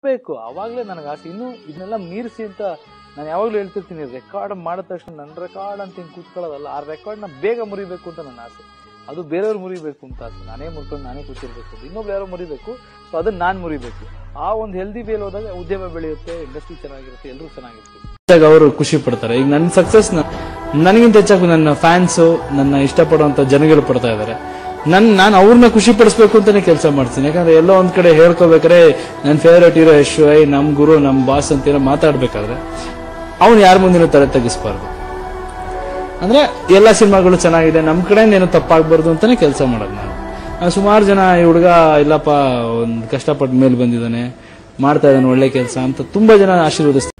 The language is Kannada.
ಮುಟ್ಬೇಕು ಅವಾಗ್ಲೇ ನನಗೆ ಆಸೆ ಇನ್ನು ಇದನ್ನೆಲ್ಲ ಮೀರಿಸಿ ಅಂತ ನಾನು ಯಾವಾಗ್ಲೂ ಹೇಳ್ತಿರ್ತೀನಿ ರೆಕಾರ್ಡ್ ಮಾಡಿದ ತಕ್ಷಣ ನನ್ನ ರೆಕಾರ್ಡ್ ಅಂತ ಹಿಂಗ್ ಕೂತ್ಕೊಳ್ಳೋದಲ್ಲ ಆ ರೆಕಾರ್ಡ್ ನ ಬೇಗ ಮುರಿಬೇಕು ಅಂತ ನನ್ನ ಆಸೆ ಅದು ಬೇರೆಯವ್ರು ಮುರಿಬೇಕು ಅಂತ ಆಸೆ ನಾನೇ ಮುರ್ಕೊಂಡು ನಾನೇ ಕೂತಿರ್ಬೇಕು ಅಂತ. ಇನ್ನೊಬ್ರು ಯಾರೋ ಮುರಿಬೇಕು ಸೊ ಅದನ್ನ ನಾನ್ ಮುರಿಬೇಕು ಆ ಒಂದು ಹೆಲ್ದಿ ವೇಲ್ ಹೋದಾಗ ಉದ್ಯಮ ಬೆಳೆಯುತ್ತೆ ಇಂಡಸ್ಟ್ರಿ ಚೆನ್ನಾಗಿರುತ್ತೆ ಎಲ್ಲರೂ ಚೆನ್ನಾಗಿರ್ತೀವಿ ಹೆಚ್ಚಾಗಿ ಅವರು ಖುಷಿ ಪಡ್ತಾರೆ ಈಗ ನನ್ನ ಸಕ್ಸಸ್ ನನಗಿಂತ ಹೆಚ್ಚಾಗಿ ನನ್ನ ಫ್ಯಾನ್ಸ್ ನನ್ನ ಇಷ್ಟಪಡುವಂತ ಜನಗಳು ಪಡ್ತಾ ಇದ್ದಾರೆ ನನ್ ನಾನು ಅವ್ರನ್ನ ಖುಷಿ ಪಡಿಸ್ಬೇಕು ಅಂತಾನೆ ಕೆಲಸ ಮಾಡ್ತೀನಿ ಯಾಕಂದ್ರೆ ಎಲ್ಲೋ ಒಂದ್ ಕಡೆ ಹೇಳ್ಕೋಬೇಕಾದ್ರೆ ನನ್ನ ಫೇವ್ರೇಟ್ ಹೀರೋ ಯಶ್ ಐ ನಮ್ ಗುರು ನಮ್ ಬಾಸ್ ಅಂತ ಏನೋ ಮಾತಾಡ್ಬೇಕಾದ್ರೆ ಅವ್ನು ಯಾರ ಮುಂದಿನ ತಲೆ ತಗ್ಗಿಸ್ಬಾರ್ದು ಅಂದ್ರೆ ಎಲ್ಲಾ ಸಿನಿಮಾಗಳು ಚೆನ್ನಾಗಿದೆ ನಮ್ ಕಡೆ ಏನು ತಪ್ಪಾಗ್ಬಾರ್ದು ಅಂತಾನೆ ಕೆಲಸ ಮಾಡೋದು ನಾನು ನಾನು ಸುಮಾರು ಜನ ಈ ಹುಡುಗ ಇಲ್ಲಪ್ಪ ಒಂದ್ ಕಷ್ಟಪಟ್ಟ ಮೇಲೆ ಬಂದಿದ್ದಾನೆ ಮಾಡ್ತಾ ಇದ್ದಾನೆ ಒಳ್ಳೆ ಕೆಲಸ ಅಂತ ತುಂಬಾ ಜನ ಆಶೀರ್ವದಿಸ್ತಾರೆ